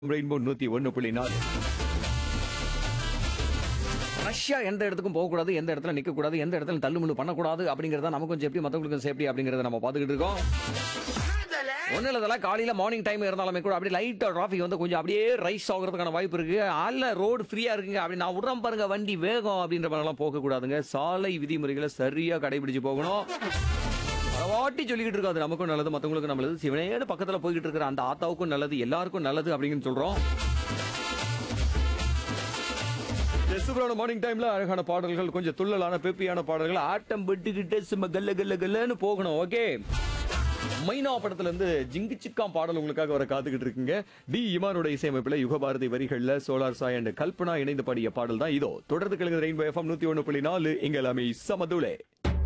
rainbow நூத்தி ஒண்ணு புள்ளி நாலு ரஷ்யா எந்த இடத்துக்கும் போகக்கூடாது எந்த இடத்துல நிக்க கூடாது எந்த இடத்துல தள்ளுமுள்ளு பண்ணக்கூடாது அப்படிங்கறத நமக்கும் சேஃப்டி மத்தவங்களுக்கும் சேஃப்டி அப்படிங்கறத நம்ம பாத்துக்கிட்டு இருக்கோம் ஒன்றும் இல்லதெல்லாம் காலையில் மார்னிங் டைம் இருந்தாலுமே கூட அப்படியே லைட்டாக டிராஃபிக் வந்து கொஞ்சம் அப்படியே ரைஸ் ஆகிறதுக்கான வாய்ப்பு இருக்கு அல்ல ரோடு ஃப்ரீயாக இருக்குங்க அப்படி நான் விடுறேன் பாருங்க வண்டி வேகம் அப்படின்ற மாதிரிலாம் போகக்கூடாதுங்க சாலை விதிமுறைகளை சரியாக கடைபிடிச்சு போகணும் வாட்டி சொல்லிக்கிட்டு இருக்காது நமக்கும் நல்லது மற்றவங்களுக்கும் நல்லது சிவனேடு பக்கத்தில் போய்கிட்டு இருக்கிற அந்த ஆத்தாவுக்கும் நல்லது எல்லாருக்கும் நல்லது அப்படின்னு சொல்கிறோம் சூப்பரான மார்னிங் டைம்ல அழகான பாடல்கள் கொஞ்சம் துள்ளலான பெப்பியான பாடல்கள் ஆட்டம் விட்டுக்கிட்டு சும்மா கல்ல கல்ல கல்லன்னு போகணும் ஓகே மைனா படத்துல இருந்து ஜிங்கு சிக்காம் பாடல் உங்களுக்காக வர காத்துக்கிட்டு இருக்குங்க டி இமானோட இசையமைப்புல யுகபாரதி வரிகள்ல சோலார் சாய் அண்ட் கல்பனா இணைந்து பாடிய பாடல் தான் இதோ தொடர்ந்து கிழங்கு ரெயின்போ எஃப்எம் நூத்தி ஒண்ணு புள்ளி நாலு இங்க எல்லாமே சமதுளே